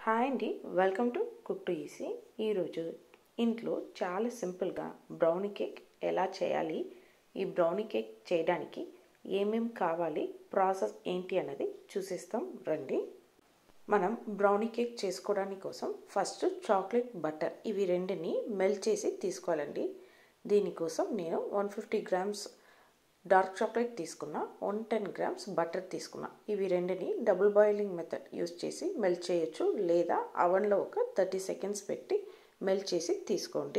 hi అండి welcome to cook to easy ఈరోజు ఇంట్లో చాలా సింపుల్గా బ్రౌనీ కేక్ ఎలా చేయాలి ఈ బ్రౌనీ కేక్ చేయడానికి ఏమేం కావాలి ప్రాసెస్ ఏంటి అన్నది చూసేస్తాం రండి మనం బ్రౌనీ కేక్ చేసుకోవడానికి కోసం ఫస్ట్ చాక్లెట్ బటర్ ఇవి రెండిని మెల్ట్ చేసి తీసుకోవాలండి దీనికోసం నేను one fifty grams dark chocolate తీసుకున్నా వన్ టెన్ గ్రామ్స్ బటర్ తీసుకున్నా ఇవి రెండిని డబుల్ బాయిలింగ్ మెథడ్ యూస్ చేసి మెల్ట్ చేయొచ్చు లేదా అవన్లో ఒక థర్టీ సెకండ్స్ పెట్టి మెల్ట్ చేసి తీసుకోండి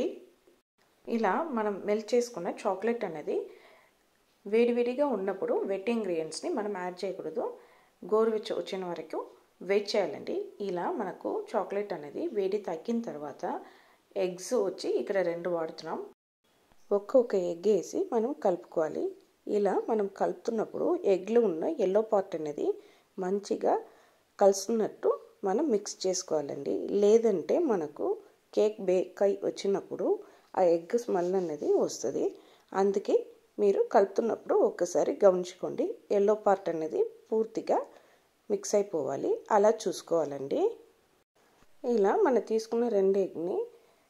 ఇలా మనం మెల్ట్ చేసుకున్న చాక్లెట్ అనేది వేడివేడిగా ఉన్నప్పుడు వెట్ ఇంగ్రీడియంట్స్ని మనం యాడ్ చేయకూడదు గోరువెచ్చ వచ్చిన వరకు వెయిట్ చేయాలండి ఇలా మనకు చాక్లెట్ అనేది వేడి తగ్గిన తర్వాత ఎగ్స్ వచ్చి ఇక్కడ రెండు వాడుతున్నాం ఒక్కొక్క ఎగ్ వేసి మనం కలుపుకోవాలి ఇలా మనం కలుపుతున్నప్పుడు ఎగ్లో ఉన్న ఎల్లో పార్ట్ అనేది మంచిగా కలుస్తున్నట్టు మనం మిక్స్ చేసుకోవాలండి లేదంటే మనకు కేక్ బేక్ అయి వచ్చినప్పుడు ఆ ఎగ్ స్మెల్ అనేది వస్తుంది అందుకే మీరు కలుపుతున్నప్పుడు ఒక్కసారి గమనించుకోండి ఎల్లో పార్ట్ అనేది పూర్తిగా మిక్స్ అయిపోవాలి అలా చూసుకోవాలండి ఇలా మనం తీసుకున్న రెండు ఎగ్ని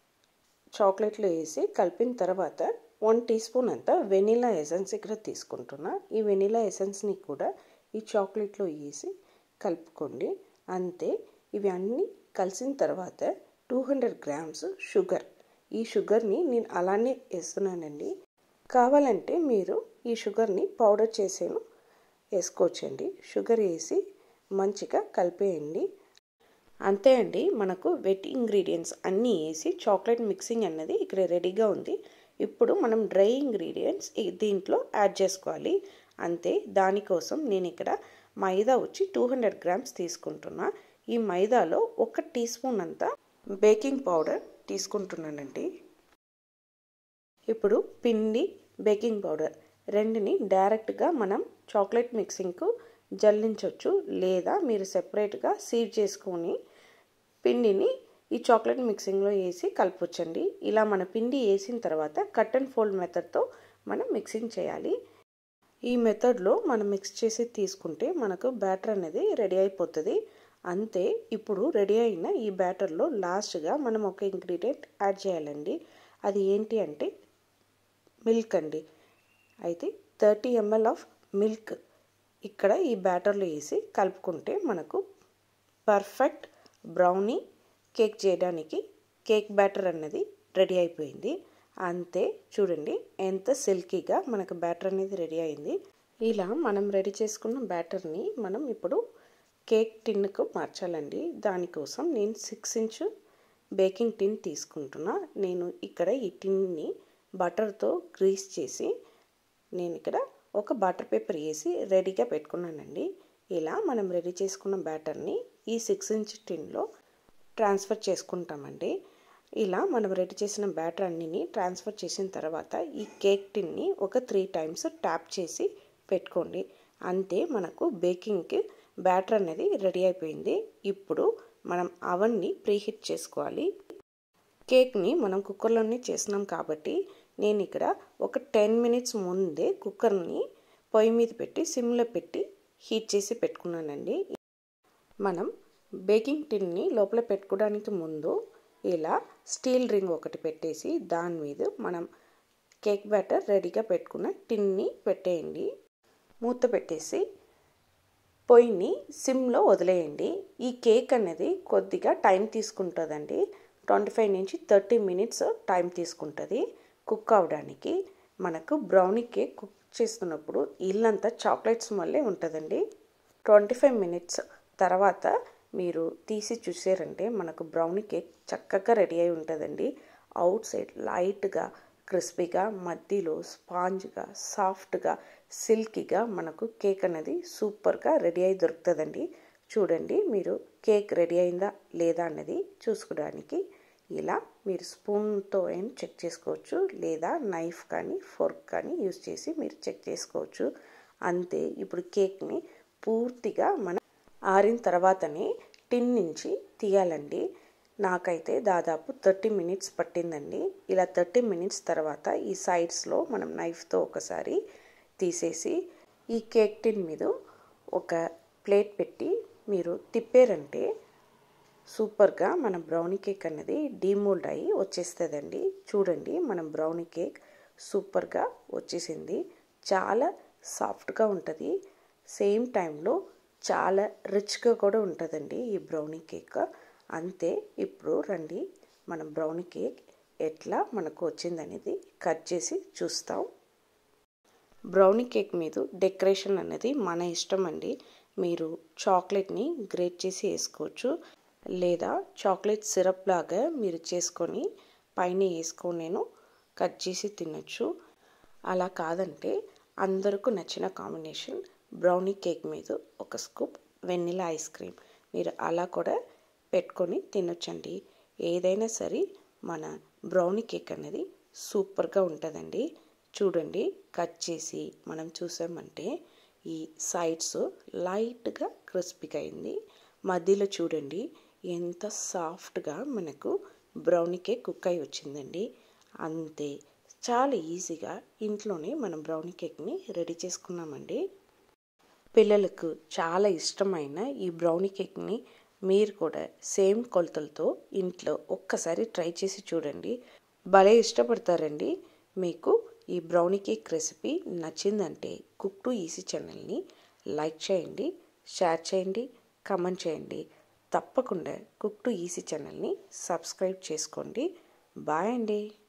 చాక్లెట్లో వేసి కలిపిన తర్వాత వన్ టీ స్పూన్ అంతా వెనిలా ఎసెన్స్ ఇక్కడ తీసుకుంటున్నా ఈ వెనిలా ఎసెన్స్ని కూడా ఈ చాక్లెట్లో వేసి కలుపుకోండి అంతే ఇవి అన్నీ కలిసిన తర్వాత టూ హండ్రెడ్ గ్రామ్స్ షుగర్ ఈ షుగర్ని నేను అలానే వేస్తున్నానండి కావాలంటే మీరు ఈ షుగర్ని పౌడర్ చేసేను వేసుకోవచ్చండి షుగర్ వేసి మంచిగా కలిపేయండి అంతే అండి మనకు వెట్ ఇంగ్రీడియంట్స్ అన్నీ వేసి చాక్లెట్ మిక్సింగ్ అన్నది ఇక్కడ రెడీగా ఉంది ఇప్పుడు మనం డ్రై ఇంగ్రీడియంట్స్ దీంట్లో యాడ్ చేసుకోవాలి అంతే దానికోసం నేను ఇక్కడ మైదా వచ్చి టూ హండ్రెడ్ గ్రామ్స్ తీసుకుంటున్నా ఈ మైదాలో ఒక టీ స్పూన్ అంతా బేకింగ్ పౌడర్ తీసుకుంటున్నానండి ఇప్పుడు పిండి బేకింగ్ పౌడర్ రెండుని డైరెక్ట్గా మనం చాక్లెట్ మిక్సింగ్కు జల్లించవచ్చు లేదా మీరు సెపరేట్గా సీడ్ చేసుకొని పిండిని ఈ చాక్లెట్ మిక్సింగ్లో వేసి కలపొచ్చండి ఇలా మన పిండి వేసిన తర్వాత కట్ అండ్ ఫోల్డ్ మెథడ్తో మనం మిక్సింగ్ చేయాలి ఈ మెథడ్లో మనం మిక్స్ చేసి తీసుకుంటే మనకు బ్యాటర్ అనేది రెడీ అయిపోతుంది అంతే ఇప్పుడు రెడీ అయిన ఈ బ్యాటర్లో లాస్ట్గా మనం ఒక ఇంగ్రీడియంట్ యాడ్ చేయాలండి అది ఏంటి అంటే మిల్క్ అండి అయితే థర్టీ ఎంఎల్ ఆఫ్ మిల్క్ ఇక్కడ ఈ బ్యాటర్లో వేసి కలుపుకుంటే మనకు పర్ఫెక్ట్ బ్రౌనీ కేక్ చేయడానికి కేక్ బ్యాటర్ అన్నది రెడీ అయిపోయింది అంతే చూడండి ఎంత సిల్కీగా మనకు బ్యాటర్ అనేది రెడీ అయింది ఇలా మనం రెడీ చేసుకున్న బ్యాటర్ని మనం ఇప్పుడు కేక్ టిన్కు మార్చాలండి దానికోసం నేను సిక్స్ ఇంచ్ బేకింగ్ టిన్ తీసుకుంటున్నా నేను ఇక్కడ ఈ టిన్ని బటర్తో గ్రీస్ చేసి నేను ఇక్కడ ఒక బటర్ పేపర్ వేసి రెడీగా పెట్టుకున్నానండి ఇలా మనం రెడీ చేసుకున్న బ్యాటర్ని ఈ సిక్స్ ఇంచ్ టిన్లో ట్రాన్స్ఫర్ చేసుకుంటామండి ఇలా మనం రెడీ చేసిన బ్యాటర్ అన్నిని ట్రాన్స్ఫర్ చేసిన తర్వాత ఈ కేక్ టిన్ని ఒక త్రీ టైమ్స్ ట్యాప్ చేసి పెట్టుకోండి అంతే మనకు బేకింగ్కి బ్యాటర్ అనేది రెడీ అయిపోయింది ఇప్పుడు మనం అవన్నీ ప్రీహీట్ చేసుకోవాలి కేక్ని మనం కుక్కర్లోనే చేసినాం కాబట్టి నేను ఇక్కడ ఒక టెన్ మినిట్స్ ముందే కుక్కర్ని పొయ్యి మీద పెట్టి సిమ్లో పెట్టి హీట్ చేసి పెట్టుకున్నానండి మనం బేకింగ్ టిన్ని లోపల పెట్టుకోవడానికి ముందు ఇలా స్టీల్ రింగ్ ఒకటి పెట్టేసి దాని మీద మనం కేక్ బ్యాటర్ రెడీగా పెట్టుకున్న టిన్ని పెట్టేయండి మూత పెట్టేసి పొయ్యిని సిమ్లో వదిలేయండి ఈ కేక్ అనేది కొద్దిగా టైం తీసుకుంటుందండి ట్వంటీ ఫైవ్ నుంచి థర్టీ మినిట్స్ టైం తీసుకుంటుంది కుక్ అవడానికి మనకు బ్రౌనీ కేక్ కుక్ చేస్తున్నప్పుడు ఇల్లంతా చాక్లెట్ స్మెల్లే ఉంటుందండి ట్వంటీ ఫైవ్ మినిట్స్ తర్వాత మీరు తీసి చూసారంటే మనకు బ్రౌనీ కేక్ చక్కగా రెడీ అయి ఉంటుందండి అవుట్ సైడ్ లైట్గా క్రిస్పీగా మధ్యలో స్పాంజ్గా సాఫ్ట్గా సిల్కీగా మనకు కేక్ అనేది సూపర్గా రెడీ అయి దొరుకుతుందండి చూడండి మీరు కేక్ రెడీ అయిందా లేదా అన్నది చూసుకోవడానికి ఇలా మీరు స్పూన్తో అయినా చెక్ చేసుకోవచ్చు లేదా నైఫ్ కానీ ఫోర్క్ కానీ యూస్ చేసి మీరు చెక్ చేసుకోవచ్చు అంతే ఇప్పుడు కేక్ని పూర్తిగా మనం ఆరిన తర్వాతనే టిన్ నుంచి తీయాలండి నాకైతే దాదాపు థర్టీ మినిట్స్ పట్టిందండి ఇలా థర్టీ మినిట్స్ తర్వాత ఈ సైడ్స్లో మనం నైఫ్తో ఒకసారి తీసేసి ఈ కేక్ టిన్ మీద ఒక ప్లేట్ పెట్టి మీరు తిప్పారంటే సూపర్గా మన బ్రౌనీ కేక్ అనేది డీమోల్డ్ అయ్యి వచ్చేస్తుందండి చూడండి మన బ్రౌనీ కేక్ సూపర్గా వచ్చేసింది చాలా సాఫ్ట్గా ఉంటుంది సేమ్ టైంలో చాలా రిచ్గా కూడా ఉంటుందండి ఈ బ్రౌనీ కేక్ అంతే ఇప్పుడు రండి మన బ్రౌనీ కేక్ ఎట్లా మనకు వచ్చిందనేది కట్ చేసి చూస్తాం బ్రౌనీ కేక్ మీద డెకరేషన్ అనేది మన ఇష్టం అండి మీరు చాక్లెట్ని గ్రేట్ చేసి వేసుకోవచ్చు లేదా చాక్లెట్ సిరప్ లాగా మీరు చేసుకొని పైన వేసుకొని నేను కట్ చేసి తినచ్చు అలా కాదంటే అందరికీ నచ్చిన కాంబినేషన్ బ్రౌనీ కేక్ మీద ఒక స్కూప్ వెనిలా ఐస్ క్రీమ్ మీరు అలా కూడా పెట్టుకొని తినొచ్చండి ఏదైనా సరే మన బ్రౌనీ కేక్ అనేది సూపర్గా ఉంటుందండి చూడండి కట్ చేసి మనం చూసామంటే ఈ సైడ్స్ లైట్గా క్రిస్పీగా అయింది మధ్యలో చూడండి ఎంత సాఫ్ట్గా మనకు బ్రౌనీ కేక్ కుక్ అయి వచ్చిందండి అంతే చాలా ఈజీగా ఇంట్లోనే మనం బ్రౌనీ కేక్ని రెడీ చేసుకున్నామండి పిల్లలకు చాలా ఇష్టమైన ఈ బ్రౌనీ కేక్ని మీరు కూడా సేమ్ కొలతలతో ఇంట్లో ఒక్కసారి ట్రై చేసి చూడండి భలే ఇష్టపడతారండి మీకు ఈ బ్రౌనీ కేక్ రెసిపీ నచ్చిందంటే కుక్ టు ఈజీ ఛానల్ని లైక్ చేయండి షేర్ చేయండి కమెంట్ చేయండి తప్పకుండా కుక్ టు ఈజీ ఛానల్ని సబ్స్క్రైబ్ చేసుకోండి బాయ్ అండి